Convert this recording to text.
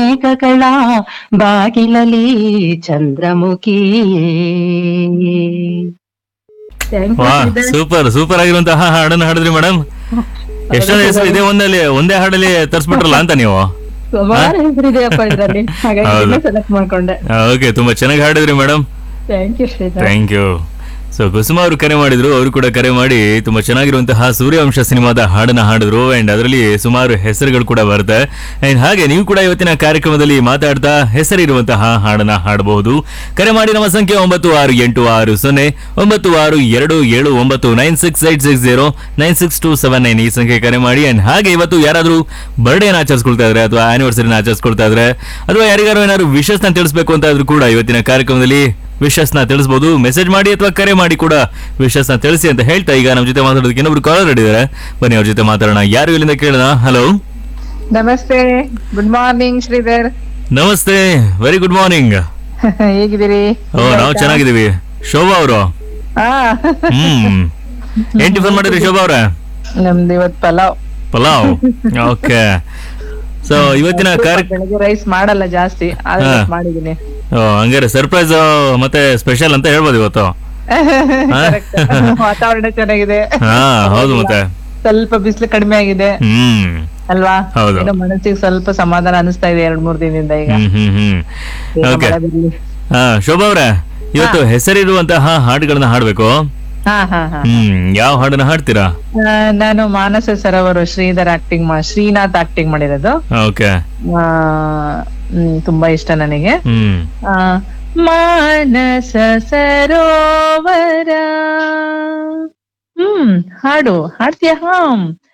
ಮೇಘಗಳ ಬಾಗಿಲಲಿ ಚಂದ್ರಮುಖಿಯೇ ಥ್ಯಾಂಕ್ ವಾ ಯು ಸೂಪರ್ ಸೂಪರ್ ಆಗಿರುವಂತಹ ಹಾಡನ್ನ ಹಾಡಿದ್ರಿ ಮೇಡಮ್ ಎಷ್ಟೊಂದು ಹೆಸರು ಇದೆ ಒಂದಲ್ಲಿ ಒಂದೇ ಹಾಡಲ್ಲಿ ತರ್ಸ್ಬಿಟ್ರಲ್ಲ ಅಂತ ನೀವು ಸುಮಾರು ಹೆಸರಿದೆಯಪ್ಪ ಇದ್ರಲ್ಲಿ ಹೌದು. ಹಾಗಾಗಿ ಸೆಲೆಕ್ಟ್ ಮಾಡ್ಕೊಂಡೆ ಓಕೆ ತುಂಬಾ ಚೆನ್ನಾಗಿ ಹಾಡಿದ್ರಿ madam thank you Sridhar thank you so Kusuma ಅವರು ಕರೆ ಮಾಡಿದ್ರು ಅವರು ಕೂಡ ಕರೆ ಮಾಡಿ ತುಂಬಾ ಚೆನ್ನಾಗಿರುವಂತಹ ಸೂರ್ಯವಂಶ ಸಿನಿಮಾದ ಹಾಡನ್ನ ಹಾಡಿದ್ರು ಅಂಡ್ ಅದರಲ್ಲಿ ಸುಮಾರು ಹೆಸರುಗಳು ಕೂಡ ಬರುತ್ತೆ ಅಂಡ್ ಹಾಗೆ ನೀವು ಕೂಡ ಇವತ್ತಿನ ಕಾರ್ಯಕ್ರಮದಲ್ಲಿ ಮಾತಾಡ್ತಾ ಹೆಸರಿರುವಂತಹ ಹಾಡನ್ನ ಹಾಡಬಹುದು ಕರೆ ಮಾಡಿ ನಮ್ಮ ಸಂಖ್ಯೆ ಒಂಬತ್ತು ಆರು ಎಂಟು ಆರು ಸೊನ್ನೆ ಒಂಬತ್ತು ಆರು ಎರಡು ಏಳು ಒಂಬತ್ತು nine six eight six zero nine six two seven nine ಈ ಸಂಖ್ಯೆ ಕರೆ ಮಾಡಿ ಅಂಡ್ ಹಾಗೆ ಇವತ್ತು ಯಾರಾದ್ರೂ ಬರ್ಡೇನ ಆಚರಿಸ್ಕೊಳ್ತಾ ಇದ್ರೆ ಅಥವಾ ಆನಿವರ್ಸರಿನ ಆಚರಿಸ್ಕೊಳ್ತಾ ಇದ್ರೆ ಅಥವಾ ಯಾರಿಗಾರು ಏನಾದ್ರು ವಿಶಸ್ನ ತಿಳಿಸ್ಬೇಕು ಅಂತ ಆದ್ರೂ ಕೂಡ ಇವತ್ತಿನ ಕಾರ್ಯಕ್ರಮದಲ್ಲಿ ವಿಶಸ್ನ ತಿಳಿಸಬಹುದು ಮೆಸೇಜ್ ಮಾಡಿ ಅಥವಾ ಕರೆ ಮಾಡಿ ಕೂಡ ವಿಶಸ್ನ ತಿಳಿಸಿ ಅಂತ ಹೇಳ್ತಾ ಈಗ ನಮ್ಮ ಜೊತೆ ಮಾತಾಡೋದಕ್ಕೆ ಇನ್ನೊಬ್ರು ಕಾಲರ್ ಇದ್ದಾರೆ ಬನ್ನಿ ಅವ್ರ ಜೊತೆ ಮಾತಾಡೋಣ ಯಾರು ಇಲ್ಲಿಂದ ಕೇಳೋಣ ಹಲೋ ನಮಸ್ತೆ ಗುಡ್ ಮಾರ್ನಿಂಗ್ ಶ್ರೀಧರ್ ನಮಸ್ತೆ ವೆರಿ ಗುಡ್ ಮಾರ್ನಿಂಗ್ ಹೇಗಿದ್ದೀರಿ ಓ ನಾವು ಚೆನ್ನಾಗಿದ್ದೀವಿ ಶೋಭಾ ಅವರು ಹಾ ಹ್ಮ್ ಏನ್ ಟಿಫನ್ ಮಾಡಿದ್ರಿ ಶೋಭಾ ಅವ್ರೆ ನಮ್ದು ಇವತ್ ಪಲಾವ್ ಪಲಾವ್ ಓಕೆ ಸೊ ಇವತ್ತಿನ ಕಾರ್ಯ ಬೆಳಗ್ಗೆ ರೈಸ್ ಮಾಡಲ್ಲ ಜಾಸ್ತಿ ಆದ್ರೆ ಹಾ. ಇವತ್ತು ಮಾಡಿದೀನಿ ಓ, ಹಂಗಾರೆ ಸರ್ಪ್ರೈಸ್ ಮತ್ತೆ ಸ್ಪೆಷಲ್ ಅಂತ ಹೇಳ್ಬೋದು ಇವತ್ತು Correct. ವಾತಾವರಣ ಚೆನ್ನಾಗಿದೆ ಹಾ ಹೌದು ಮತ್ತೆ ಸ್ವಲ್ಪ ಬಿಸಿಲು ಕಡಿಮೆ ಆಗಿದೆ ಹ್ಮ್ ಅಲ್ವಾ ಹೌದು. ಏನೋ ಮನಸ್ಸಿಗೆ ಸ್ವಲ್ಪ ಸಮಾಧಾನ ಅನಿಸ್ತಾ ಇದೆ ಎರಡ್ ಮೂರ್ ದಿನದಿಂದ ಈಗ ಹ್ಮ್ ಹ್ಮ್ ಹ್ಮ್ ಬೇಗ ಓಕೆ ಮಳೆ ಬರ್ಲಿ. ಹಾ ಶೋಭಾ ಅವ್ರೆ ಇವತ್ತು ಹೆಸರಿರುವಂತಹ ಹಾಡುಗಳನ್ನ ಹಾಡ್ಬೇಕು ಹಾ ಹಾ ಹಾ ಹ್ಮ್ ಯಾವ ಹಾಡನ್ನ ಹಾಡ್ತೀರಾ ಆ, ನಾನು ಮಾನಸ ಸರೋವರು ಶ್ರೀಧರ್ ಆಕ್ಟಿಂಗ್ ಮಾ ಶ್ರೀನಾಥ್ ಆಕ್ಟಿಂಗ್ ಮಾಡಿರೋದು ಓಕೆ ಆ, ಹ್ಮ್, ತುಂಬಾ ಇಷ್ಟ ನನಗೆ ಹ್ಮ್ ಆ, ಮಾನಸ ಸರೋವರ ಹ್ಮ್ ಹಾಡು ಹಾಡ್ತೀಯ ಹಾಂ